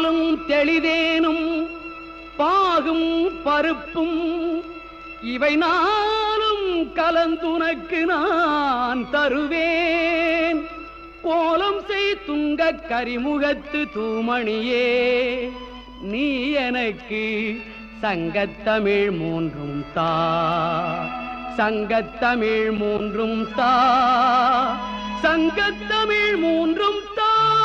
பாலும் தெளிதேனும் பாகும் பருப்பும் இவை நாளும் கலந்துனக்கு நான் தருவேன் கோலம் செய் துங்க கரிமுகத்து தூமணியே நீ எனக்கு சங்கத்தமிழ் மூன்றும் தா சங்கத்தமிழ் மூன்றும் தா சங்கத்தமிழ் மூன்றும் தா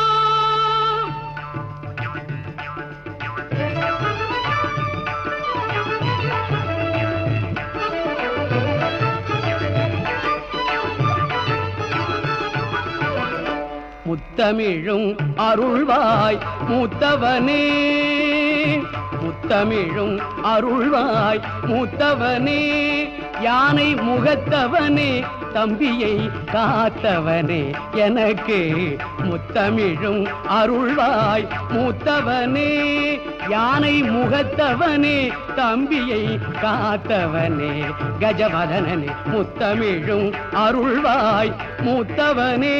முத்தமிழும் அருள்வாய் மூத்தவனே முத்தமிழும் அருள்வாய் மூத்தவனே யானை முகத்தவனே தம்பியை காத்தவனே எனக்கு முத்தமிழும் அருள்வாய் மூத்தவனே யானை முகத்தவனே தம்பியை காத்தவனே கஜவதனனே முத்தமிழும் அருள்வாய் மூத்தவனே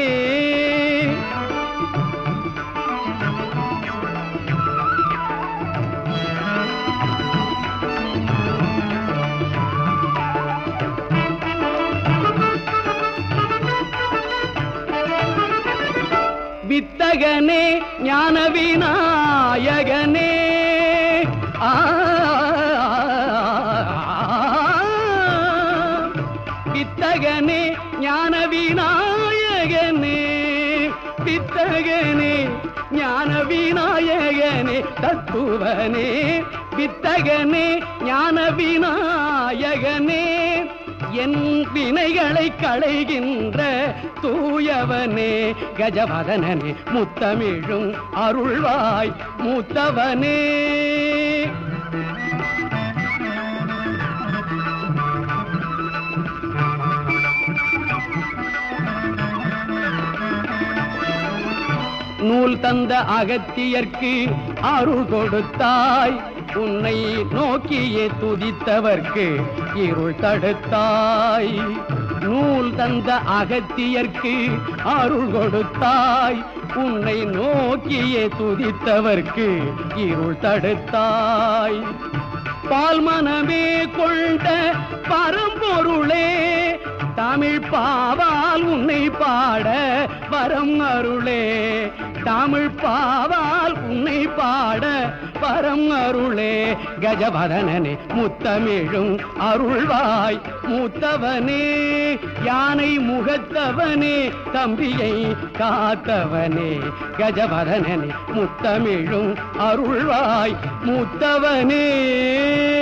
வித்தகனே ஞான விநாயகனே ஆ, வித்தகனே ஞான விநாயகனே வித்தகனே ஞான விநாயகனே தத்துவனே வித்தகனே ஞான விநாயகனே என் வினைகளை களைகின்ற தூயவனே கஜவதனனே முத்தமிழும் அருள்வாய் மூத்தவனே நூல் தந்த அகத்தியர்க்கு அருள் கொடுத்தாய் உன்னை நோக்கியே துதித்தவர்க்கு இருள் தடுத்தாய் நூல் தந்த அகத்தியர்க்கு அருள் கொடுத்தாய் உன்னை நோக்கியே துதித்தவர்க்கு இருள் தடுத்தாய் பால் மனமே கொண்ட பரம்பொருளே தமிழ் பாவால் உன்னை பாட வரம் அருளே தமிழ் பாவால் உன்னை பாட வரம் அருளே கஜவதனனே முத்தமிழும் அருள்வாய் மூத்தவனே யானை முகத்தவனே தம்பியை காத்தவனே கஜவதனனே முத்தமிழும் அருள்வாய் மூத்தவனே